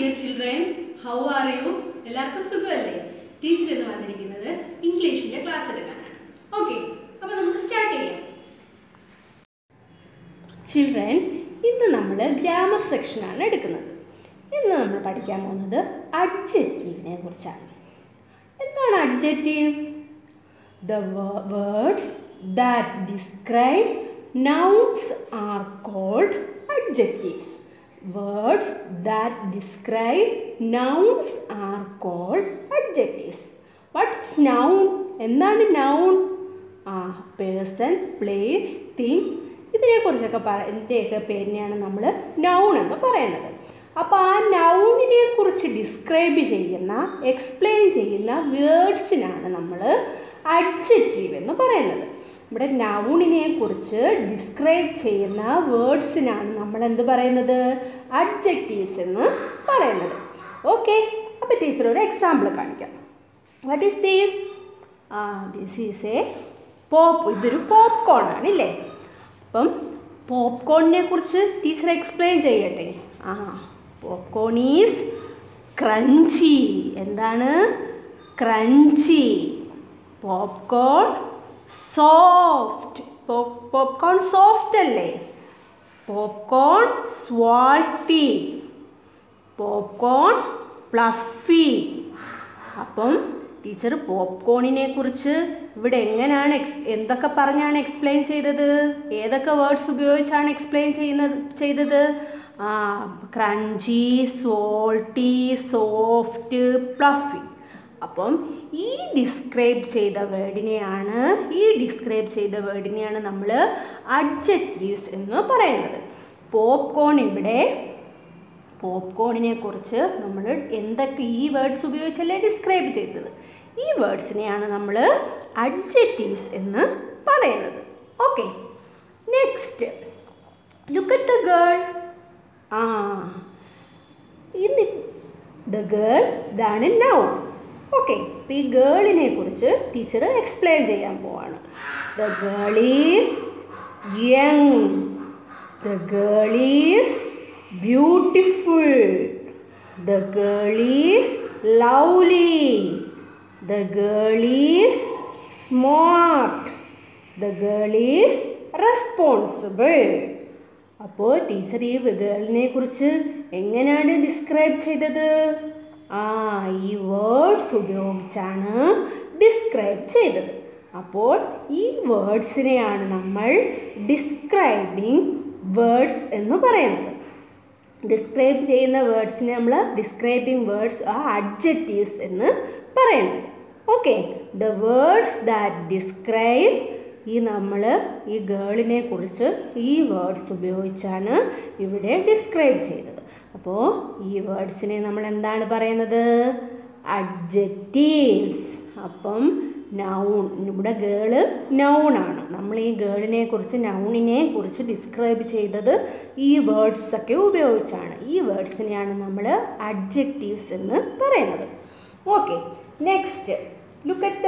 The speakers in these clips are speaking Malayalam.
dear children how are you എല്ലാവർക്കും സുഖമല്ലേ ടീച്ചർ എന്ന് വന്നിരിക്കുന്നത് ഇംഗ്ലീഷിന്റെ ക്ലാസ് എടുക്കാനാണ് ഓക്കെ അപ്പോൾ നമുക്ക് സ്റ്റാർട്ട് ചെയ്യാം ചിൽഡ്രൻ ഇന്ന് നമ്മൾ ഗ്രാമർ സെക്ഷനാണ് എടുക്കുന്നത് ഇന്ന് നമ്മൾ പഠിക്കാൻ പോകുന്നത് അഡ്ജക്റ്റീവിനെ കുറിച്ചാണ് എന്താണ് adjective the words that describe nouns are called adjectives words that describe nouns are called adjectives what is noun എന്താണ് noun ആ പേഴ്സൺ പ്ലേസ് തിങ് ഇതിനെക്കുറിച്ചൊക്കെ പറ ഇതിൻ്റെയൊക്കെ പേരിനെയാണ് നമ്മൾ നൗൺ എന്ന് പറയുന്നത് അപ്പോൾ ആ നൗണിനെ കുറിച്ച് ഡിസ്ക്രൈബ് ചെയ്യുന്ന എക്സ്പ്ലെയിൻ ചെയ്യുന്ന വേർഡ്സിനാണ് നമ്മൾ അഡ്ജക്റ്റീവ് എന്ന് പറയുന്നത് ഇവിടെ നൗണിനെ കുറിച്ച് ഡിസ്ക്രൈബ് ചെയ്യുന്ന വേർഡ്സിനാണ് നമ്മൾ എന്ത് പറയുന്നത് അഡ്ജക്റ്റീവ്സ് എന്ന് പറയുന്നത് ഓക്കെ അപ്പോൾ ടീച്ചർ ഒരു എക്സാമ്പിൾ കാണിക്കാം വാട്ട് ഈസ് ദീസ് ആ ദിസ് ഈസ് എ പോപ്പ് ഇതൊരു പോപ്കോൺ ആണ് ഇല്ലേ അപ്പം പോപ്കോണിനെ കുറിച്ച് ടീച്ചർ എക്സ്പ്ലെയിൻ ചെയ്യട്ടെ ആ പോപ്കോൺ ഈസ് ക്രഞ്ചി എന്താണ് crunchy popcorn soft popcorn soft അല്ലേ പോപ്കോൺ സ്വാൾട്ടി പോപ്കോൺ പ്ലഫി അപ്പം ടീച്ചർ പോപ്കോണിനെ കുറിച്ച് ഇവിടെ എങ്ങനെയാണ് എക്സ് എന്തൊക്കെ പറഞ്ഞാണ് എക്സ്പ്ലെയിൻ ചെയ്തത് ഏതൊക്കെ വേർഡ്സ് ഉപയോഗിച്ചാണ് എക്സ്പ്ലെയിൻ ചെയ്യുന്നത് ചെയ്തത് ആ ക്രഞ്ചി സോൾട്ടി സോഫ്റ്റ് പ്ലഫി അപ്പം ഈ ഡിസ്ക്രൈബ് ചെയ്ത വേർഡിനെയാണ് ഈ ഡിസ്ക്രൈബ് ചെയ്ത വേർഡിനെയാണ് നമ്മൾ അഡ്ജക്റ്റീവ്സ് എന്ന് പറയുന്നത് പോപ്കോൺ ഇവിടെ പോപ്കോണിനെ കുറിച്ച് നമ്മൾ എന്തൊക്കെ ഈ വേർഡ്സ് ഉപയോഗിച്ചല്ലേ ഡിസ്ക്രൈബ് ചെയ്തത് ഈ വേർഡ്സിനെയാണ് നമ്മൾ അഡ്ജക്റ്റീവ്സ് എന്ന് പറയുന്നത് okay next look at the girl ആ ഇന്ന് ദ ഗേൾ ഇതാണ് നൗൺ ഓക്കെ അപ്പോൾ ഈ ഗേളിനെ കുറിച്ച് ടീച്ചർ എക്സ്പ്ലെയിൻ ചെയ്യാൻ പോവാണ് the girl is young the girl is beautiful the girl is lovely the girl is smart the girl is responsible അപ്പോൾ ടീച്ചർ ഈ ഗേളിനെ കുറിച്ച് എങ്ങനെയാണ് ഡിസ്ക്രൈബ് ചെയ്തത് ആ ഈ വേർഡ്സ് ഉപയോഗിച്ചാണ് ഡിസ്ക്രൈബ് ചെയ്തത് അപ്പോൾ ഈ വേർഡ്സിനെയാണ് നമ്മൾ ഡിസ്ക്രൈബിങ് വേർഡ്സ് എന്ന് പറയുന്നത് ഡിസ്ക്രൈബ് ചെയ്യുന്ന വേർഡ്സിനെ നമ്മൾ ഡിസ്ക്രൈബിങ് വേർഡ്സ് ആ അഡ്ജക്റ്റീവ്സ് എന്ന് പറയുന്നത് okay the words that describe ഈ നമ്മൾ ഈ ഗേളിനെ കുറിച്ച് ഈ വേർഡ്സ് ഉപയോഗിച്ചാണ് ഇവിടെ ഡിസ്ക്രൈബ് ചെയ്തത് അപ്പോൾ ഈ വേർഡ്സിനെ നമ്മൾ എന്താണ് പറയുന്നത് അഡ്ജക്റ്റീവ്സ് അപ്പം നൗൺ ഇവിടെ ഗേള് നൗണാണ് നമ്മൾ ഈ ഗേളിനെ കുറിച്ച് നൗണിനെ കുറിച്ച് ഡിസ്ക്രൈബ് ചെയ്തത് ഈ വേർഡ്സ് ഒക്കെ ഉപയോഗിച്ചാണ് ഈ വേർഡ്സിനെയാണ് നമ്മൾ അഡ്ജക്റ്റീവ്സ് എന്ന് പറയുന്നത് okay next look at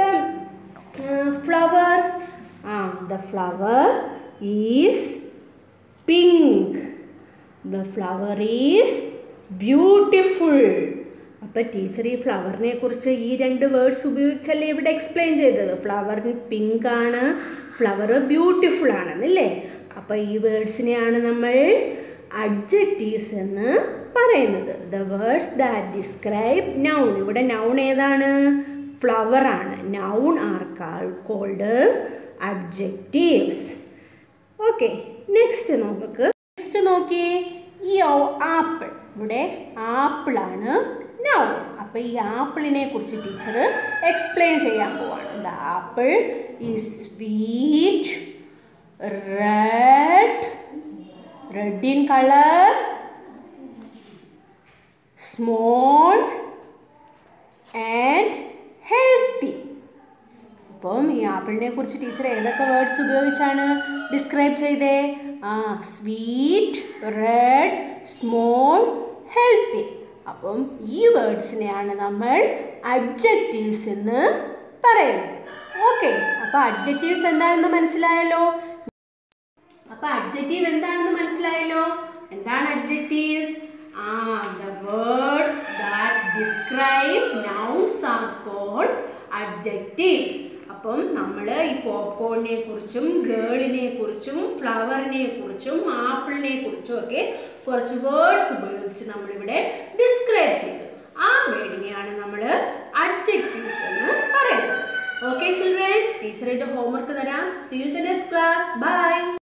the flower ആ the flower is pink the flower is beautiful അപ്പോൾ ടീച്ചർ ഈ ഫ്ലവറിനെ കുറിച്ച് ഈ രണ്ട് വേർഡ്സ് ഉപയോഗിച്ചല്ലേ ഇവിടെ എക്സ്പ്ലെയിൻ ചെയ്തത് ഫ്ലവറിന് പിങ്ക് ആണ് ഫ്ലവർ ബ്യൂട്ടിഫുൾ ആണെന്നല്ലേ അപ്പോൾ ഈ വേർഡ്സിനെയാണ് നമ്മൾ അഡ്ജക്റ്റീവ്സ് എന്ന് പറയുന്നത് the words that describe noun ഇവിടെ നൗൺ ഏതാണ് ഫ്ലവർ ആണ് noun are called adjectives okay next നമുക്ക് നെക്സ്റ്റ് നോക്കിയേ ഈ ആപ്പിൾ ഇവിടെ ആപ്പിളാണ് നൗൺ അപ്പോൾ ഈ ആപ്പിളിനെ കുറിച്ച് ടീച്ചർ എക്സ്പ്ലെയിൻ ചെയ്യാൻ പോവാണ് ദ ആപ്പിൾ ഈ sweet red red in colour small and healthy അപ്പം ഈ ആപ്പിളിനെ കുറിച്ച് ടീച്ചർ ഏതൊക്കെ വേർഡ്സ് ഉപയോഗിച്ചാണ് ഡിസ്ക്രൈബ് ചെയ്തേ ആ സ്വീറ്റ് റെഡ് സ്മോൾ ഹെൽത്തി അപ്പം ഈ വേർഡ്സിനെയാണ് നമ്മൾ അഡ്ജക്റ്റീവ്സ് എന്ന് പറയുന്നത് ഓക്കെ അപ്പോൾ അഡ്ജക്റ്റീവ്സ് എന്താണെന്ന് മനസ്സിലായല്ലോ അപ്പോൾ അഡ്ജക്റ്റീവ് എന്താണെന്ന് മനസ്സിലായല്ലോ എന്താണ് അഡ്ജക്റ്റീവ്സ് ആ the words describe nouns are called adjectives അപ്പം നമ്മൾ ഈ പോപ്കോണിനെ കുറിച്ചും ഗേളിനെ കുറിച്ചും ഫ്ലവറിനെ കുറിച്ചും ആപ്പിളിനെ കുറിച്ചും ഒക്കെ കുറച്ച് വേർഡ്സ് ഉപയോഗിച്ച് നമ്മളിവിടെ ഡിസ്ക്രൈബ് ചെയ്തു ആ വേർഡിനെയാണ് നമ്മൾ അഡ്ജക്റ്റീവ്സ് എന്ന് പറയുന്നത് ഓക്കെ ചിൽഡ്രൻ ടീച്ചറിന്റെ ഹോംവർക്ക് തരാം see you the next class by